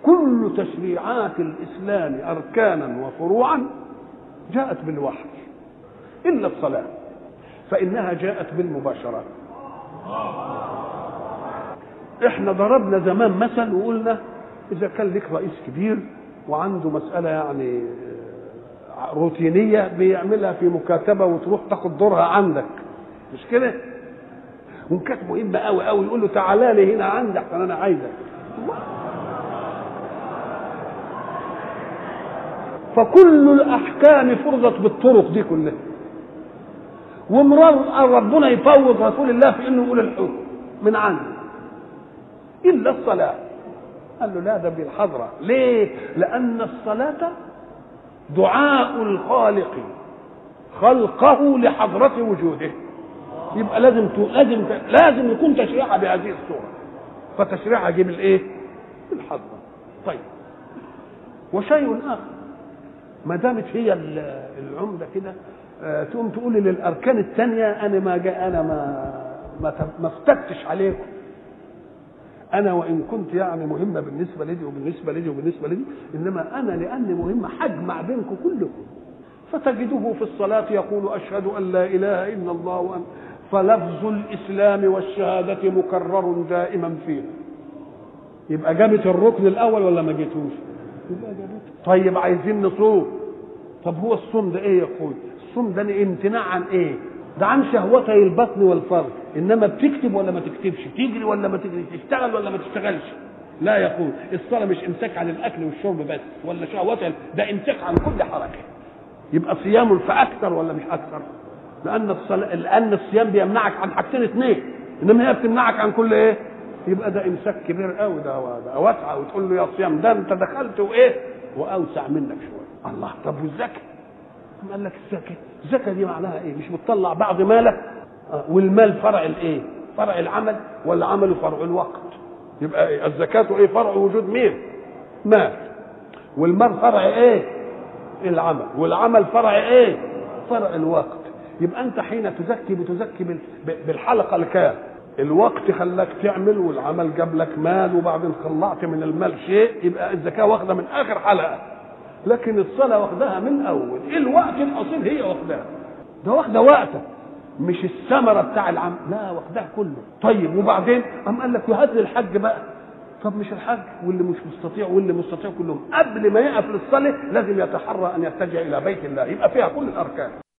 كل تشريعات الإسلام أركانا وفروعا جاءت بالوحي إلا الصلاة فإنها جاءت بالمباشرة احنا ضربنا زمان مثل وقلنا إذا كان لك رئيس كبير وعنده مسألة يعني روتينية بيعملها في مكاتبة وتروح تاخد دورها عندك مش كده؟ وان كانت مهمة قوي قوي يقول له تعالى لي هنا عندك انا عايزك فكل الاحكام فرضت بالطرق دي كلها ومرار ربنا يفوض رسول الله في انه يقول الحكم من عنده الا الصلاه قال له لا ده بالحضره ليه لان الصلاه دعاء الخالق خلقه لحضره وجوده يبقى لازم لازم لازم يكون تشريعها بهذه الصوره فتشريعها جيب الايه الحضره طيب وشيء اخر ما دامت هي العمده كده تقوم تقولي للاركان الثانيه انا ما جاء انا ما ما ما افتتش عليكم انا وان كنت يعني مهمه بالنسبه لدي وبالنسبه لدي وبالنسبه لدي انما انا لاني مهمه حجمع بينكم كلكم فتجده في الصلاه يقول اشهد ان لا اله الا الله وان فلفظ الاسلام والشهاده مكرر دائما فيه يبقى جابت الركن الاول ولا ما جيتوش يبقى جابته طيب عايزين نصوم طب هو الصوم ده ايه يقول الصوم ده امتناع عن ايه ده عن شهوتي البطن والفرج انما بتكتب ولا ما تكتبش تجري ولا ما تجري تشتغل ولا ما تشتغلش لا يقول الصلاه مش امساك عن الاكل والشرب بس ولا شهوتها ده امساك عن كل حركه يبقى صيام فاكثر ولا مش اكثر لان الصلاة لان الصيام بيمنعك عن حاجتين اثنين انما هي بتمنعك عن كل ايه يبقى ده امساك كبير قوي ده, ده واسعه وتقول له يا صيام ده انت دخلت وايه واوسع منك شويه الله طب والزكاه قال لك الزكاه الزكاه دي معناها ايه مش بتطلع بعض مالك آه. والمال فرع الايه فرع العمل ولا عمله فرع الوقت يبقى إيه؟ الزكاه ايه فرع وجود مين مال والمال فرع ايه العمل والعمل فرع ايه فرع الوقت يبقى انت حين تزكي بتزكي بالحلقه الكام الوقت خلاك تعمل والعمل جاب لك مال وبعدين طلعت من المال شيء يبقى الزكاه واخده من اخر حلقه لكن الصلاه واخدها من اول الوقت الاصيل هي واخدها ده واخده وقتك مش الثمره بتاع العمل لا واخدها كله طيب وبعدين قام قال لك وهات لي الحج بقى طب مش الحج واللي مش مستطيع واللي مستطيع كلهم قبل ما يقف للصلاه لازم يتحرى ان يتجه الى بيت الله يبقى فيها كل الاركان